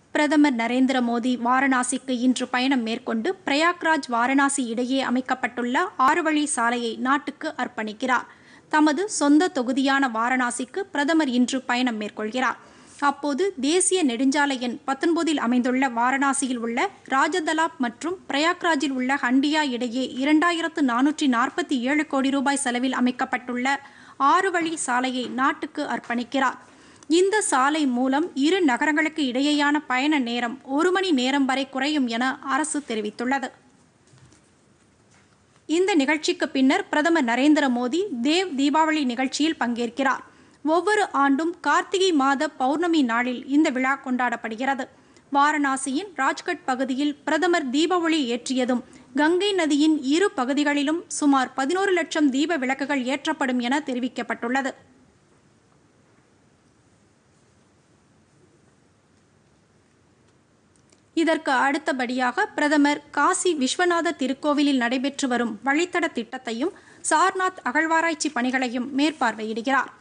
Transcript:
பிரதமர் நரேந்திர மோடி வாரணாசிக்கு இன்று பயணம் மேற்கொண்டு பிரயாக்ராஜ் வாரணாசி இடையே அமைக்கப்பட்டுள்ள ஆறு வழி சாலையை நாட்டுக்கு அர்ப்பணிக்கிறார் தமது சொந்த தொகுதியான வாரணாசிக்கு பிரதமர் இன்று பயணம் மேற்கொள்கிறார் அப்போது தேசிய நெடுஞ்சாலை எண் பத்தொன்பதில் அமைந்துள்ள வாரணாசியில் உள்ள ராஜதலாப் மற்றும் பிரயாக்ராஜில் உள்ள ஹண்டியா இடையே இரண்டாயிரத்து நானூற்றி நாற்பத்தி ஏழு கோடி ரூபாய் செலவில் அமைக்கப்பட்டுள்ள ஆறு வழி சாலையை நாட்டுக்கு அர்ப்பணிக்கிறார் இந்த சாலை மூலம் இரு நகரங்களுக்கு இடையேயான பயண நேரம் ஒரு மணி நேரம் வரை குறையும் என அரசு தெரிவித்துள்ளது இந்த நிகழ்ச்சிக்கு பின்னர் பிரதமர் நரேந்திர மோடி தேவ் தீபாவளி நிகழ்ச்சியில் பங்கேற்கிறார் ஒவ்வொரு ஆண்டும் கார்த்திகை மாத பௌர்ணமி நாளில் இந்த விழா கொண்டாடப்படுகிறது வாரணாசியின் ராஜ்கட் பகுதியில் பிரதமர் தீபாவளி ஏற்றியதும் கங்கை நதியின் இரு பகுதிகளிலும் சுமார் பதினோரு லட்சம் தீப விளக்குகள் ஏற்றப்படும் என தெரிவிக்கப்பட்டுள்ளது இதற்கு அடுத்தபடியாக பிரதமர் காசி விஸ்வநாத திருக்கோவிலில் நடைபெற்று வரும் வழித்தட திட்டத்தையும் சார்நாத் அகழ்வாராய்ச்சி பணிகளையும் மேற்பார்வையிடுகிறார்